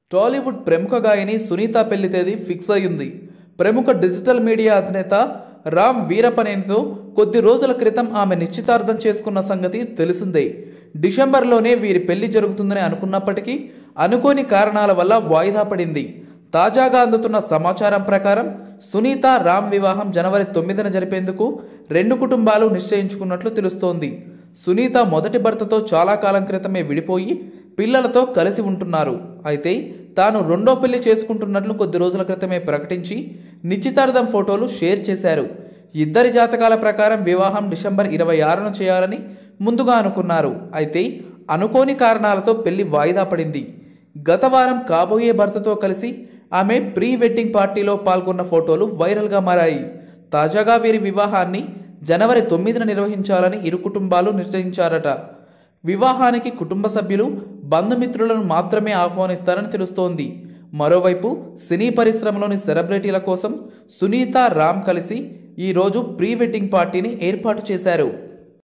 టాలీవుడ్ ప్రముఖ గాయని సునీత పెళ్లి తేదీ ఫిక్స్ అయ్యింది ప్రముఖ డిజిటల్ మీడియా అధినేత రామ్ వీరపనేనితో కొద్ది రోజుల క్రితం ఆమె నిశ్చితార్థం చేసుకున్న సంగతి తెలిసిందే డిసెంబర్లోనే వీరి పెళ్లి జరుగుతుందని అనుకున్నప్పటికీ అనుకోని కారణాల వల్ల వాయిదా పడింది తాజాగా అందుతున్న సమాచారం ప్రకారం సునీత రామ్ వివాహం జనవరి తొమ్మిదిన జరిపేందుకు రెండు కుటుంబాలు నిశ్చయించుకున్నట్లు తెలుస్తోంది సునీత మొదటి భర్తతో చాలా కాలం క్రితమే విడిపోయి పిల్లలతో కలిసి ఉంటున్నారు అయితే తాను రెండో పెళ్లి చేసుకుంటున్నట్లు కొద్ది రోజుల క్రితమే ప్రకటించి నిశ్చితార్థం ఫోటోలు షేర్ చేశారు ఇద్దరి జాతకాల ప్రకారం వివాహం డిసెంబర్ ఇరవై ఆరున చేయాలని ముందుగా అనుకున్నారు అయితే అనుకోని కారణాలతో పెళ్లి వాయిదా పడింది గత వారం కాబోయే భర్తతో కలిసి ఆమె ప్రీ వెడ్డింగ్ పార్టీలో పాల్గొన్న ఫోటోలు వైరల్గా మారాయి తాజాగా వీరి వివాహాన్ని జనవరి తొమ్మిదిన నిర్వహించాలని ఇరు కుటుంబాలు నిర్ణయించారట వివాహానికి కుటుంబ సభ్యులు బంధుమిత్రులను మాత్రమే ఆహ్వానిస్తారని తెలుస్తోంది మరోవైపు సినీ పరిశ్రమలోని సెలబ్రిటీల కోసం సునీత రామ్ కలిసి ఈరోజు ప్రీ వెడ్డింగ్ పార్టీని ఏర్పాటు చేశారు